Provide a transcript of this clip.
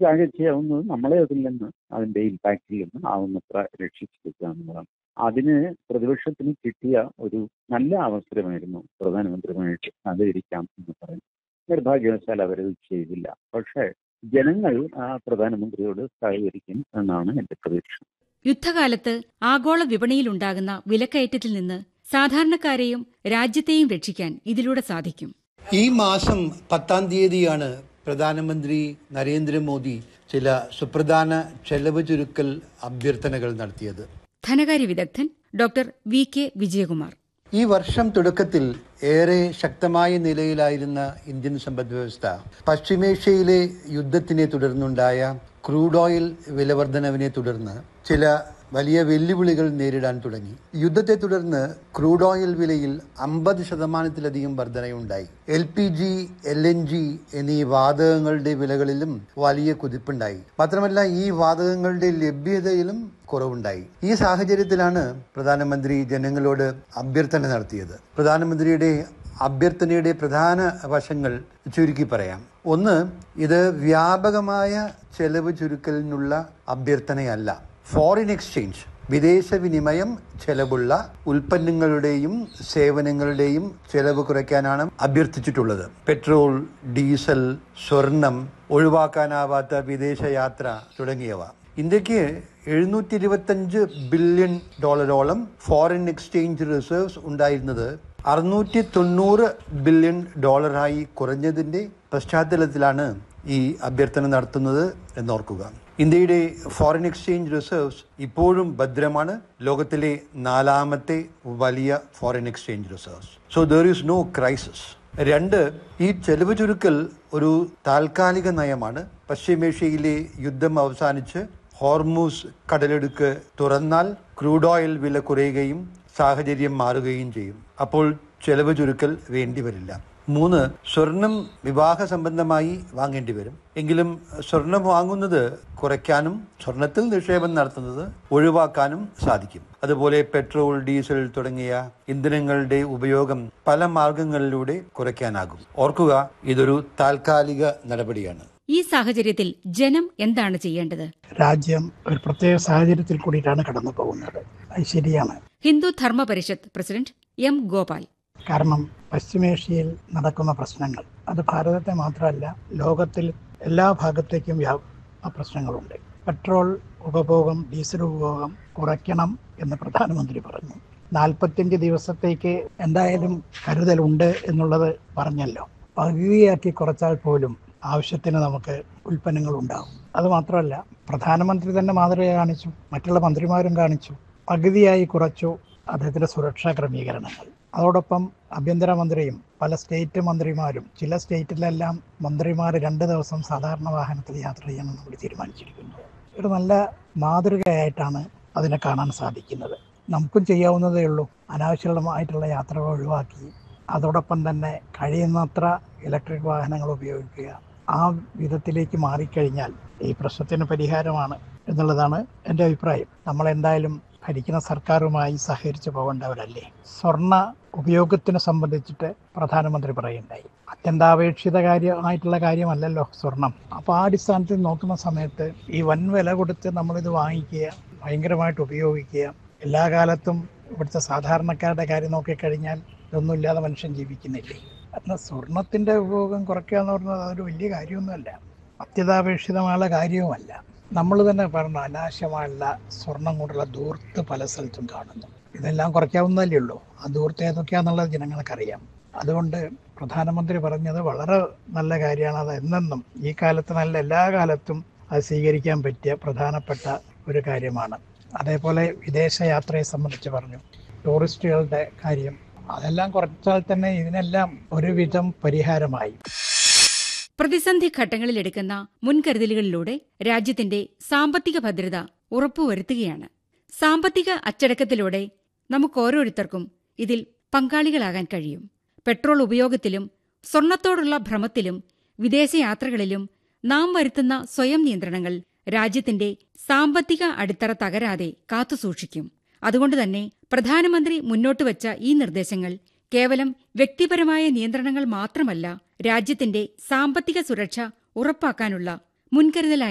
ആകെ ചെയ്യാവുന്നത് നമ്മളെ അതിൽ നിന്ന് അതിന്റെ ഇമ്പാക്റ്റിൽ നിന്ന് ആവുന്നത്ര രക്ഷിച്ചെടുക്കുക എന്നുള്ളതാണ് അതിന് പ്രതിപക്ഷത്തിന് കിട്ടിയ ഒരു നല്ല അവസരമായിരുന്നു പ്രധാനമന്ത്രിയുമായിട്ട് സഹകരിക്കാം എന്ന് പറയുന്നത് നിർഭാഗ്യവശാൽ അവരത് ചെയ്തില്ല പക്ഷേ ജനങ്ങൾ ആ പ്രധാനമന്ത്രിയോട് സഹകരിക്കും എന്നാണ് എന്റെ പ്രതീക്ഷ യുദ്ധകാലത്ത് ആഗോള വിപണിയിലുണ്ടാകുന്ന വിലക്കയറ്റത്തിൽ നിന്ന് സാധാരണക്കാരെയും രാജ്യത്തെയും രക്ഷിക്കാൻ ഇതിലൂടെ സാധിക്കും ഈ മാസം പത്താം തീയതിയാണ് പ്രധാനമന്ത്രി നരേന്ദ്രമോദി ചില സുപ്രധാന ചെലവ് ചുരുക്കൽ അഭ്യർത്ഥനകൾ നടത്തിയത് ധനകാര്യ വിദഗ്ധൻ ഡോക്ടർ വി കെ വിജയകുമാർ ഈ വർഷം തുടക്കത്തിൽ ഏറെ ശക്തമായ നിലയിലായിരുന്ന ഇന്ത്യൻ സമ്പദ് വ്യവസ്ഥ പശ്ചിമേഷ്യയിലെ യുദ്ധത്തിനെ തുടർന്നുണ്ടായ ക്രൂഡ് ഓയിൽ വിലവർധനവിനെ തുടർന്ന് ചില വലിയ വെല്ലുവിളികൾ നേരിടാൻ തുടങ്ങി യുദ്ധത്തെ തുടർന്ന് ക്രൂഡ് ഓയിൽ വിലയിൽ അമ്പത് ശതമാനത്തിലധികം വർധനയുണ്ടായി L P G L N G എന്നീ വാതകങ്ങളുടെ വിലകളിലും വലിയ കുതിപ്പുണ്ടായി മാത്രമല്ല ഈ വാതകങ്ങളുടെ ലഭ്യതയിലും കുറവുണ്ടായി ഈ സാഹചര്യത്തിലാണ് പ്രധാനമന്ത്രി ജനങ്ങളോട് അഭ്യർത്ഥന നടത്തിയത് പ്രധാനമന്ത്രിയുടെ അഭ്യർത്ഥനയുടെ പ്രധാന വശങ്ങൾ ചുരുക്കി പറയാം ഒന്ന് ഇത് വ്യാപകമായ ചെലവ് ചുരുക്കലിനുള്ള അഭ്യർത്ഥനയല്ല ഫോറിൻ എക്സ്ചേഞ്ച് വിദേശ വിനിമയം ചെലവുള്ള ഉൽപ്പന്നങ്ങളുടെയും സേവനങ്ങളുടെയും ചെലവ് കുറയ്ക്കാനാണ് അഭ്യർത്ഥിച്ചിട്ടുള്ളത് പെട്രോൾ ഡീസൽ സ്വർണം ഒഴിവാക്കാനാവാത്ത വിദേശയാത്ര തുടങ്ങിയവ ഇന്ത്യക്ക് എഴുന്നൂറ്റി ഇരുപത്തഞ്ച് ബില്യൺ ഡോളറോളം ഫോറിൻ എക്സ്ചേഞ്ച് റിസർവ്സ് ഉണ്ടായിരുന്നത് അറുന്നൂറ്റി തൊണ്ണൂറ് ബില്യൺ ഡോളറായി കുറഞ്ഞതിന്റെ പശ്ചാത്തലത്തിലാണ് ഈ അഭ്യർത്ഥന നടത്തുന്നത് എന്നോർക്കുക ഇന്ത്യയുടെ ഫോറിൻ എക്സ്ചേഞ്ച് റിസർവ്സ് ഇപ്പോഴും ഭദ്രമാണ് ലോകത്തിലെ നാലാമത്തെ വലിയ foreign exchange reserves so there is no crisis രണ്ട് ഈ ചെലവ് ചുരുക്കൽ ഒരു താൽക്കാലിക നയമാണ് പശ്ചിമേഷ്യയിലെ യുദ്ധം അവസാനിച്ച് ഹോർമൂസ് കടലെടുക്ക് തുറന്നാൽ ക്രൂഡ് ഓയിൽ വില കുറയുകയും സാഹചര്യം മാറുകയും ചെയ്യും അപ്പോൾ ചെലവ് ചുരുക്കൽ വേണ്ടിവരില്ല മൂന്ന് സ്വർണം വിവാഹ സംബന്ധമായി വാങ്ങേണ്ടി വരും എങ്കിലും സ്വർണം വാങ്ങുന്നത് കുറയ്ക്കാനും സ്വർണത്തിൽ നിക്ഷേപം നടത്തുന്നത് ഒഴിവാക്കാനും സാധിക്കും അതുപോലെ പെട്രോൾ ഡീസൽ തുടങ്ങിയ ഇന്ധനങ്ങളുടെ ഉപയോഗം പല മാർഗങ്ങളിലൂടെ കുറയ്ക്കാനാകും ഓർക്കുക ഇതൊരു താൽക്കാലിക നടപടിയാണ് ഈ സാഹചര്യത്തിൽ ജനം എന്താണ് ചെയ്യേണ്ടത് രാജ്യം ഒരു പ്രത്യേക സാഹചര്യത്തിൽ കൂടിയിട്ടാണ് കടന്നു പോകുന്നത് അത് ശരിയാണ് ഹിന്ദു ധർമ്മ പരിഷത്ത് പ്രസിഡന്റ് എം ഗോപാൽ കാരണം പശ്ചിമേഷ്യയിൽ നടക്കുന്ന പ്രശ്നങ്ങൾ അത് ഭാരതത്തെ മാത്രമല്ല ലോകത്തിൽ എല്ലാ ഭാഗത്തേക്കും വ്യാ ആ പ്രശ്നങ്ങളുണ്ട് പെട്രോൾ ഉപഭോഗം ഡീസൽ ഉപഭോഗം കുറയ്ക്കണം എന്ന് പ്രധാനമന്ത്രി പറഞ്ഞു നാൽപ്പത്തിയഞ്ച് ദിവസത്തേക്ക് എന്തായാലും കരുതലുണ്ട് എന്നുള്ളത് പറഞ്ഞല്ലോ പകുതിയാക്കി കുറച്ചാൽ പോലും ആവശ്യത്തിന് നമുക്ക് ഉൽപ്പന്നങ്ങൾ ഉണ്ടാവും അത് മാത്രമല്ല പ്രധാനമന്ത്രി തന്നെ മാതൃക കാണിച്ചു മറ്റുള്ള മന്ത്രിമാരും കാണിച്ചു പകുതിയായി കുറച്ചു അദ്ദേഹത്തിന്റെ സുരക്ഷാ ക്രമീകരണങ്ങൾ അതോടൊപ്പം ആഭ്യന്തരമന്ത്രിയും പല സ്റ്റേറ്റ് മന്ത്രിമാരും ചില സ്റ്റേറ്റിലെല്ലാം മന്ത്രിമാർ രണ്ട് ദിവസം സാധാരണ വാഹനത്തിൽ യാത്ര ചെയ്യാൻ നമ്മൾ തീരുമാനിച്ചിരിക്കുന്നു ഒരു നല്ല മാതൃകയായിട്ടാണ് അതിനെ കാണാൻ സാധിക്കുന്നത് നമുക്കും ചെയ്യാവുന്നതേ ഉള്ളൂ അനാവശ്യമായിട്ടുള്ള യാത്രകൾ ഒഴിവാക്കി അതോടൊപ്പം തന്നെ കഴിയുന്നത്ര ഇലക്ട്രിക് വാഹനങ്ങൾ ഉപയോഗിക്കുക ആ വിധത്തിലേക്ക് മാറിക്കഴിഞ്ഞാൽ ഈ പ്രശ്നത്തിന് പരിഹാരമാണ് എന്നുള്ളതാണ് എൻ്റെ അഭിപ്രായം നമ്മൾ എന്തായാലും ഭരിക്കുന്ന സർക്കാരുമായി സഹകരിച്ച് പോകേണ്ടവരല്ലേ സ്വർണ്ണ ഉപയോഗത്തിനെ സംബന്ധിച്ചിട്ട് പ്രധാനമന്ത്രി പറയുണ്ടായി അത്യന്താപേക്ഷിത കാര്യമായിട്ടുള്ള കാര്യമല്ലല്ലോ സ്വർണം അപ്പോൾ ആ അടിസ്ഥാനത്തിൽ നോക്കുന്ന സമയത്ത് ഈ വൻ വില കൊടുത്ത് നമ്മളിത് വാങ്ങിക്കുക ഭയങ്കരമായിട്ട് ഉപയോഗിക്കുക എല്ലാ കാലത്തും ഇവിടുത്തെ സാധാരണക്കാരുടെ കാര്യം നോക്കിക്കഴിഞ്ഞാൽ ഇതൊന്നും ഇല്ലാതെ മനുഷ്യൻ ജീവിക്കുന്നില്ലേ എന്നാൽ സ്വർണത്തിൻ്റെ ഉപയോഗം കുറയ്ക്കുക എന്ന് പറഞ്ഞാൽ അതൊരു വലിയ കാര്യമൊന്നുമല്ല അത്യന്താപേക്ഷിതമായ കാര്യവുമല്ല നമ്മൾ തന്നെ പറഞ്ഞു അനാവശ്യമായുള്ള സ്വർണം കൊണ്ടുള്ള ദൂർത്ത് പല സ്ഥലത്തും കാണുന്നു ഇതെല്ലാം കുറയ്ക്കാവുന്നതല്ലേ ഉള്ളൂ ആ ദൂർത്ത് ഏതൊക്കെയാണെന്നുള്ളത് ജനങ്ങൾക്കറിയാം അതുകൊണ്ട് പ്രധാനമന്ത്രി പറഞ്ഞത് വളരെ നല്ല കാര്യമാണ് അത് എന്നെന്നും ഈ കാലത്ത് നല്ല എല്ലാ കാലത്തും അത് സ്വീകരിക്കാൻ പറ്റിയ പ്രധാനപ്പെട്ട ഒരു കാര്യമാണ് അതേപോലെ വിദേശ യാത്രയെ സംബന്ധിച്ച് പറഞ്ഞു ടൂറിസ്റ്റുകളുടെ കാര്യം അതെല്ലാം കുറച്ചാൽ തന്നെ ഇതിനെല്ലാം ഒരുവിധം പരിഹാരമായി പ്രതിസന്ധി ഘട്ടങ്ങളിൽ എടുക്കുന്ന മുൻകരുതലുകളിലൂടെ രാജ്യത്തിന്റെ സാമ്പത്തിക ഭദ്രത ഉറപ്പുവരുത്തുകയാണ് സാമ്പത്തിക അച്ചടക്കത്തിലൂടെ നമുക്കോരോരുത്തർക്കും ഇതിൽ പങ്കാളികളാകാൻ കഴിയും പെട്രോൾ ഉപയോഗത്തിലും സ്വർണത്തോടുള്ള ഭ്രമത്തിലും വിദേശയാത്രകളിലും നാം വരുത്തുന്ന സ്വയം നിയന്ത്രണങ്ങൾ രാജ്യത്തിന്റെ സാമ്പത്തിക അടിത്തറ തകരാതെ കാത്തുസൂക്ഷിക്കും അതുകൊണ്ടുതന്നെ പ്രധാനമന്ത്രി മുന്നോട്ടുവച്ച ഈ നിർദ്ദേശങ്ങൾ കേവലം വ്യക്തിപരമായ നിയന്ത്രണങ്ങൾ മാത്രമല്ല രാജ്യത്തിന്റെ സാമ്പത്തിക സുരക്ഷ ഉറപ്പാക്കാനുള്ള മുൻകരുതലായി